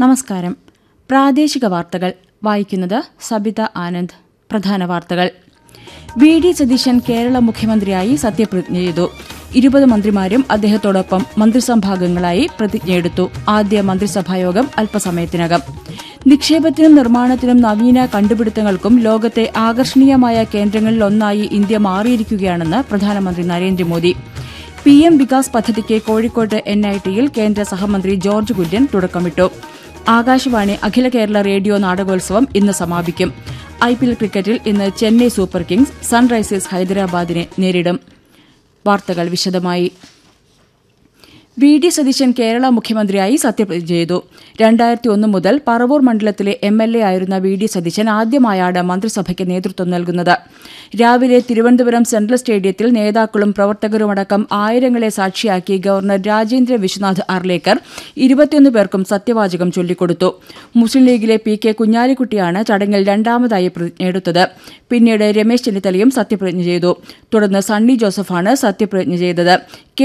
നമസ്കാരം പ്രാദേശിക വാർത്തകൾ വായിക്കുന്നത് സബിത ആനന്ദ് പ്രധാന വാർത്തകൾ വി ഡി സതീശൻ കേരള മുഖ്യമന്ത്രിയായി സത്യപ്രതിജ്ഞ ചെയ്തു ഇരുപത് മന്ത്രിമാരും അദ്ദേഹത്തോടൊപ്പം മന്ത്രിസഭാംഗങ്ങളായി പ്രതിജ്ഞയെടുത്തു ആദ്യ മന്ത്രിസഭായോഗം അല്പസമയത്തിനകം നിക്ഷേപത്തിനും നിർമ്മാണത്തിനും നവീന കണ്ടുപിടുത്തങ്ങൾക്കും ലോകത്തെ ആകർഷണീയമായ കേന്ദ്രങ്ങളിലൊന്നായി ഇന്ത്യ മാറിയിരിക്കുകയാണെന്ന് പ്രധാനമന്ത്രി നരേന്ദ്രമോദി പി എം വികാസ് പദ്ധതിക്ക് കോഴിക്കോട്ട് എൻ ഐ ടിയിൽ കേന്ദ്ര സഹമന്ത്രി ജോർജ് കുര്യൻ തുടക്കമിട്ടു ആകാശവാണി അഖില കേരള റേഡിയോ നാടകോത്സവം ഇന്ന് സമാപിക്കും ഐ പി എൽ ക്രിക്കറ്റിൽ ഇന്ന് ചെന്നൈ സൂപ്പർ കിങ്സ് സൺറൈസേഴ്സ് ഹൈദരാബാദിനെ നേരിടും വാർത്തകൾ വിശദമായി വി ഡി സതീശൻ കേരള മുഖ്യമന്ത്രിയായി സത്യപ്രതിജ്ഞ ചെയ്തു രണ്ടായിരത്തി ഒന്ന് മുതൽ പറവൂർ മണ്ഡലത്തിലെ എം എൽ എ ആയിരുന്ന വി ഡി സതീശൻ ആദ്യമായാണ് മന്ത്രിസഭയ്ക്ക് നേതൃത്വം നൽകുന്നത് രാവിലെ തിരുവനന്തപുരം സെൻട്രൽ സ്റ്റേഡിയത്തിൽ നേതാക്കളും പ്രവർത്തകരുമടക്കം ആയിരങ്ങളെ സാക്ഷിയാക്കി ഗവർണർ രാജേന്ദ്ര വിശ്വനാഥ് അർലേക്കർ ഇരുപത്തിയൊന്ന് പേർക്കും സത്യവാചകം ചൊല്ലിക്കൊടുത്തു മുസ്ലിം ലീഗിലെ പി കെ കുഞ്ഞാലിക്കുട്ടിയാണ് ചടങ്ങിൽ രണ്ടാമതായി പ്രതിജ്ഞയെടുത്തത് പിന്നീട് രമേശ് ചെന്നിത്തലയും സത്യപ്രതിജ്ഞ ചെയ്തു തുടർന്ന് സണ്ണി ജോസഫാണ് സത്യപ്രതിജ്ഞ ചെയ്തത് കെ